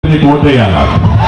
నీకు ఓటేయాలా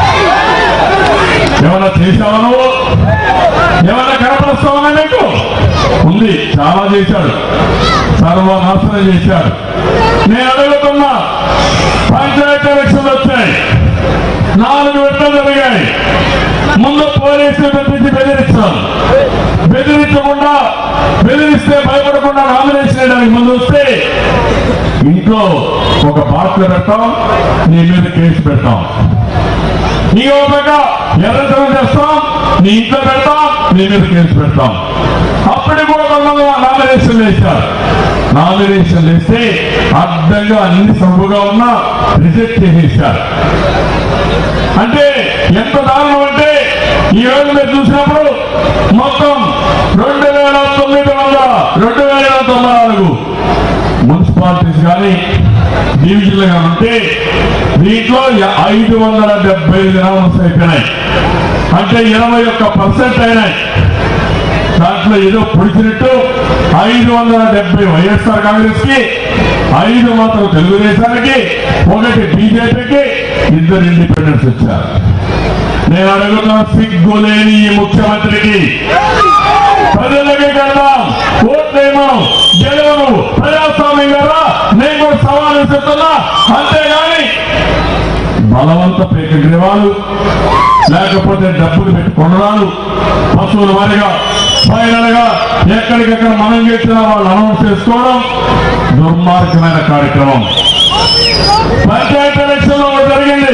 ఏమన్నా చేశావా నువ్వు ఏమన్నా కనపరుస్తావా నీకు ఉంది చాలా చేశాడు సర్వనాశనం చేశాడు నేను అడుగుతున్నా పంచాయతీ ఎలక్షన్లు వచ్చాయి నాలుగు విడతలు జరిగాయి ముందు పోలీసులు పెట్టించి బెదిరించాం బెదిరించకుండా బెదిరిస్తే భయపడకుండా నామినేషన్ చేయడానికి ముందు వస్తే ఇంట్లో ఒక బాట్లు పెడతాం నీ మీద కేసు పెడతాం ఇంకో పక్క ఎర్రచనం చేస్తాం నీ ఇంట్లో పెడతాం నీ మీద కేసు పెడతాం అప్పటికి కూడా కొంతమంది నామినేషన్ వేశారు నామినేషన్ వేస్తే అడ్డంగా అన్ని సబ్బుగా ఉన్నా రిజెక్ట్ చేసేశారు అంటే ఎంత దారుణం అంటే ఈ రోజు మీరు చూసినప్పుడు మొత్తం రెండు వేల తొమ్మిది వందల రెండు వేల తొంభై నాలుగు మున్సిపాలిటీస్ కానీ డివిజన్లు కానీ ఉంటే దీంట్లో య- ఐదు వందల డెబ్బై ఐదు నామస్ అయిపోయినాయి అంటే ఇరవై ఒక్క పర్సెంట్ అయినాయి దాంట్లో ఏదో పొడిచినట్టు ఐదు వందల డెబ్బై వైఎస్ఆర్ కాంగ్రెస్ కి ఐదు మాత్రం తెలుగుదేశానికి ఒకటి బీజేపీకి ఇద్దరు ఇండిపెండెన్స్ వచ్చారు నేను అడుగుతున్న సిగ్గు లేని ఈ ముఖ్యమంత్రికి ప్రజలకి కడదాం ఓట్లేమో గెలవను ప్రజాస్వామ్యం కదా నేను కూడా సవాలు విసురుతున్నా అంతేగాని బలవంత పేకగ్రీవాలు లేకపోతే డబ్బులు పెట్టి కొనరాలు పశువుల వారిగా ఫైనల్ గా ఎక్కడికెక్కడ మనం చేసినా వాళ్ళు అనౌన్స్ చేసుకోవడం దుర్మార్గమైన కార్యక్రమం పంచాయతీ ఎలక్షన్ లో ఒకటి జరిగింది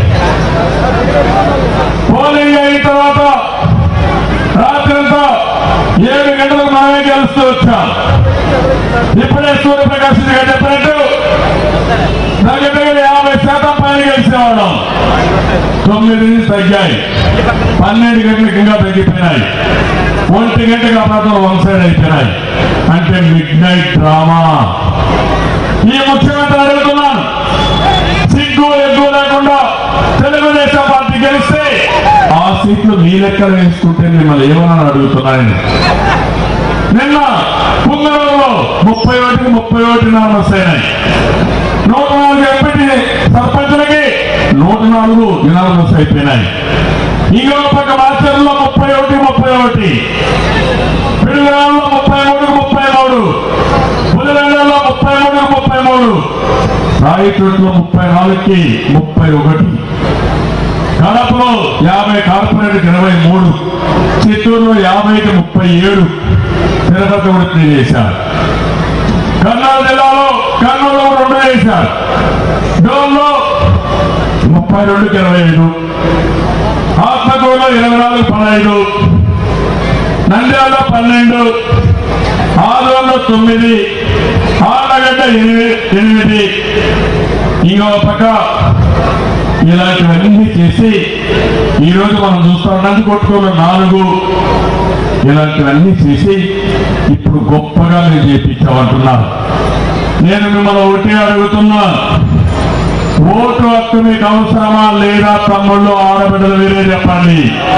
పోలింగ్ అయిన తర్వాత రాత్రంతా ఏడు గంటలకు మనమే గెలుస్తూ వచ్చాం ఇప్పుడే సూర్యప్రకాశ్ రెడ్డి గారు చెప్పినట్టు దగ్గర దగ్గర యాభై శాతం పైన గెలిచేవాళ్ళం తొమ్మిది నుంచి తగ్గాయి పన్నెండు గంటలకు ఇంకా తగ్గిపోయినాయి ఒంటి గంటకు అప్పుడు వన్ సైడ్ అయిపోయినాయి అంటే మిడ్ నైట్ డ్రామా ఈ ముఖ్యమంత్రి అడుగుతున్నాను సిగ్గు ఎగ్గు లేకుండా తెలుగుదేశం పార్టీ గెలిస్తే ఆ సీట్లు మీ లెక్కలు వేసుకుంటే మిమ్మల్ని ఏమని అడుగుతున్నాయని నిన్న పుంగరంలో ముప్పై ఒకటికి ముప్పై ఒకటి నాలుగు వస్తాయి నూట నాలుగు ఎంపీ సర్పంచులకి నూట నాలుగు యునానిమస్ అయిపోయినాయి ఇంకో పక్క మాస్టర్లో ముప్పై ఒకటి ముప్పై ఒకటి పిల్లలలో ముప్పై మూడుకు ముప్పై మూడు పులివెండలో ముప్పై మూడుకు ముప్పై మూడు రాయచోట్లో ముప్పై నాలుగుకి ముప్పై ఒకటి కడపలో యాభై కార్పొరేట్ ఇరవై మూడు చిత్తూరులో యాభైకి ముప్పై ఏడు తిరుపతి కూడా తెలియజేశారు కర్నూలు జిల్లాలో కర్నూలులో రెండు వేశారు డోన్లో ముప్పై రెండుకి ఇరవై ఐదు ఆత్మకూరులో ఇరవై నాలుగు పదహైదు నంద్యాల పన్నెండు ఆదోలో తొమ్మిది ఆళ్ళగడ్డ ఎనిమిది ఎనిమిది ఇంకో పక్క ఇలాంటివన్నీ చేసి ఈరోజు మనం చూస్తా ఉన్నది కొట్టుకోలో నాలుగు ఇలాంటివన్నీ చేసి ఇప్పుడు గొప్పగా నేను చేపించామంటున్నారు నేను మిమ్మల్ని ఒకటి అడుగుతున్నా ఓటు హక్కు మీకు అవసరమా లేదా తమ్ముళ్ళు ఆడబిడ్డలు వేరే చెప్పండి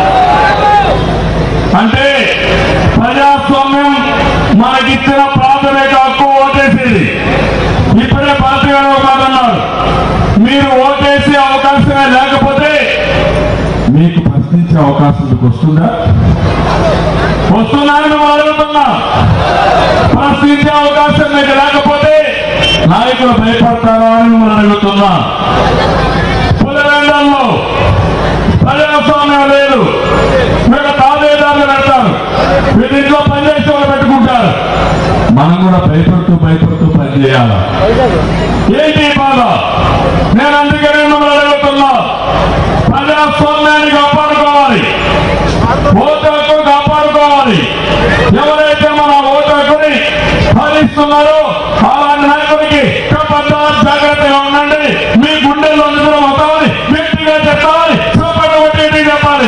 అంటే ప్రజాస్వామ్యం మనకిచ్చిన ప్రాథమిక హక్కు ఓటేసేది ఇప్పుడే పార్టీ గారు ఒక మాట అన్నారు మీరు ఓటేసే అవకాశమే లేకపోతే మీకు ప్రశ్నించే అవకాశం మీకు వస్తుందా వస్తుందని మేము అడుగుతున్నా ప్రశ్నించే అవకాశం మీకు లేకపోతే నాయకులు భయపడతారా అని మిమ్మల్ని అడుగుతున్నా పులివెండల్లో ప్రజాస్వామ్యం లేదు వీళ్ళ తాబేదారులు పెడతారు వీళ్ళ ఇంట్లో పనిచేసే వాళ్ళు పెట్టుకుంటారు మనం కూడా భయపడుతూ భయపడుతూ పనిచేయాలి ఏంటి ఈ బాధ నేను అందుకనే మిమ్మల్ని అడుగుతున్నా ప్రజాస్వామ్యాన్ని కాపాడుకోవాలి ఓటు హక్కును కాపాడుకోవాలి ఎవరైతే మన ఓటు హక్కుని హరిస్తున్నారో అలాంటి నాయకుడికి ఖబర్దార్ జాగ్రత్తగా ఉండండి మీ గుండెల్లో నిద్ర అవుతామని గట్టిగా చెప్పాలి సూపర్ ఒకటి చెప్పాలి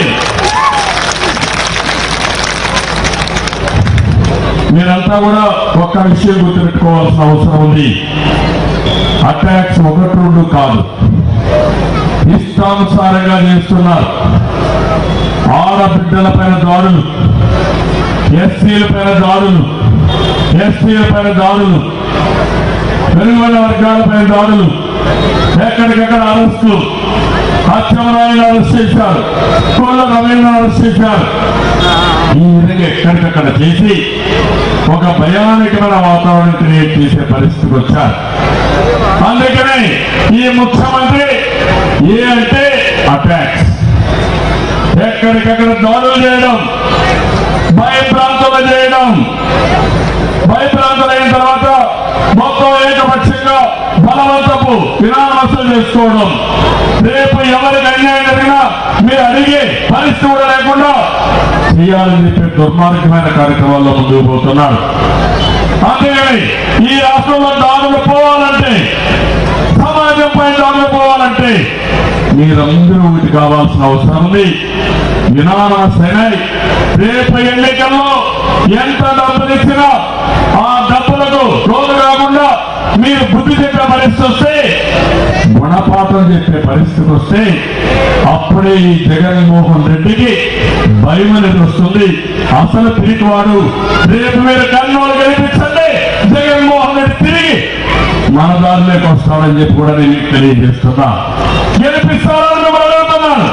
మీరంతా కూడా ఒక్క విషయం గుర్తుపెట్టుకోవాల్సిన అవసరం ఉంది అటాక్స్ ఒకటి రెండు కాదు ఇష్టానుసారంగా చేస్తున్నారు ఆడబిడ్డల పైన దాడులు ఎస్సీల పైన దాడులు ఎస్టీల పైన దాడులు వెలుగుల వర్గాల పైన దాడులు ఎక్కడికెక్కడ అరెస్టులు అచ్చెన్నాయుడు అరెస్ట్ చేశారు కోళ్ళ రవీంద్ర అరెస్ట్ చేశారు ఈ విధంగా ఎక్కడికక్కడ చేసి ఒక భయానకమైన వాతావరణం క్రియేట్ చేసే పరిస్థితికి వచ్చారు అందుకనే ఈ ముఖ్యమంత్రి ఏ అంటే అటాక్స్ ఎక్కడికక్కడ దాడులు చేయడం భయప్రాంతాలు చేయడం భయప్రాంతాలు అయిన తర్వాత మొత్తం ఏకపక్షంగా బలవంతపు వినామస్తులు చేసుకోవడం రేపు ఎవరికి అన్యాయం జరిగినా మీరు అడిగే పరిస్థితి కూడా లేకుండా చేయాలని చెప్పే దుర్మార్గమైన కార్యక్రమాల్లో ముందుకు పోతున్నారు అంతేగాని ఈ రాష్ట్రంలో దాడులు పోవాలంటే సమాజంపై దాడులు పోవాలంటే మీరందరూ ఒకటి కావాల్సిన అవసరం ఉంది యునానమస్ అయినాయి రేపు ఎన్నికల్లో ఎంత డబ్బులు ఇచ్చినా ఆ డబ్బులకు రోజు కాకుండా మీరు బుద్ధి చెప్పే పరిస్థితి వస్తే గుణపాఠం చెప్పే పరిస్థితి వస్తే అప్పుడే ఈ జగన్మోహన్ రెడ్డికి భయం అనేది వస్తుంది అసలు పిరికివాడు రేపు మీరు కన్నోలు గెలిపించండి జగన్మోహన్ రెడ్డి తిరిగి మన దారిలోకి వస్తాడని చెప్పి కూడా నేను మీకు తెలియజేస్తున్నా గెలిపిస్తారని మిమ్మల్ని అడుగుతున్నాను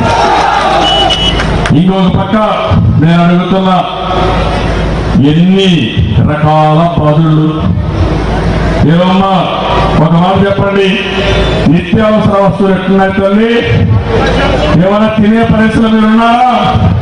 ఇంకొక పక్క నేను అడుగుతున్నా ఎన్ని రకాల పదులు ఏమమ్మా ఒక మాట చెప్పండి నిత్యావసర వస్తువులు ఎట్లున్నాయి తల్లి ఏమైనా తినే పరిస్థితులు మీరు ఉన్నారా